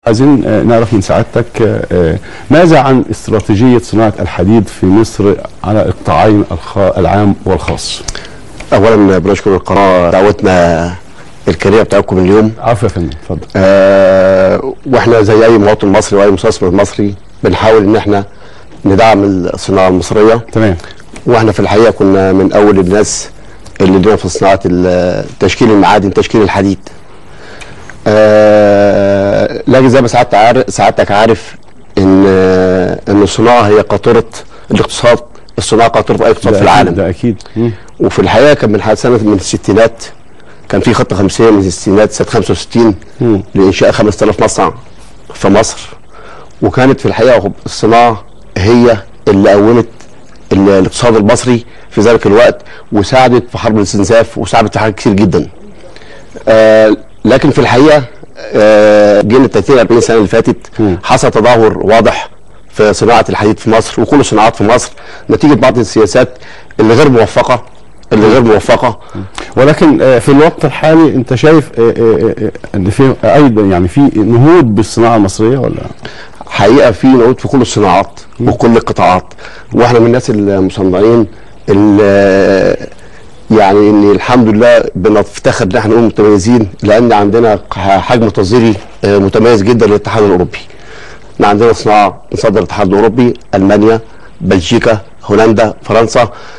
عايزين آه، نعرف من سعادتك آه، آه، ماذا عن استراتيجيه صناعه الحديد في مصر على القطاعين الخ- العام والخاص؟ اولا بنشكر القناه دعوتنا الكريمه بتاعتكم اليوم عفوا يا فندم اتفضل آه واحنا زي اي مواطن مصري واي مستثمر مصري بنحاول ان احنا ندعم الصناعه المصريه تمام واحنا في الحقيقه كنا من اول الناس اللي لنا في صناعه ال- تشكيل المعادن تشكيل الحديد آه لكن زي ما سعادتك عارف سعادتك عارف ان ان الصناعه هي قاطره الاقتصاد الصناعه قاطره اي اقتصاد ده في أكيد- العالم ده اكيد مم. وفي الحقيقه كان من سنه من الستينات كان في خطه خمسيه من الستينات سنه 65 مم. لانشاء 5000 مصنع في مصر وكانت في الحقيقه الصناعه هي اللي قومت ال- الاقتصاد المصري في ذلك الوقت وساعدت في حرب الاستنزاف وساعدت في حاجات كتير جدا. آه لكن في الحقيقه آه جينا ال 30 40 سنه اللي فاتت مم. حصل تدهور واضح في صناعه الحديد في مصر وكل الصناعات في مصر نتيجه بعض السياسات اللي غير موفقه اللي غير موفقه ولكن آه، في الوقت الحالي انت شايف آه، آه، آه، ان في ايضا يعني في نهوض بالصناعه المصريه ولا؟ حقيقه في نقود في كل الصناعات وكل القطاعات واحنا من الناس المصنعين اللي يعني ان الحمد لله بنفتخر ان احنا نقول متميزين لان عندنا حجم تصديري آه، متميز جدا للاتحاد الاوروبي. احنا عندنا صناعه نصدر الاتحاد الاوروبي المانيا بلجيكا هولندا فرنسا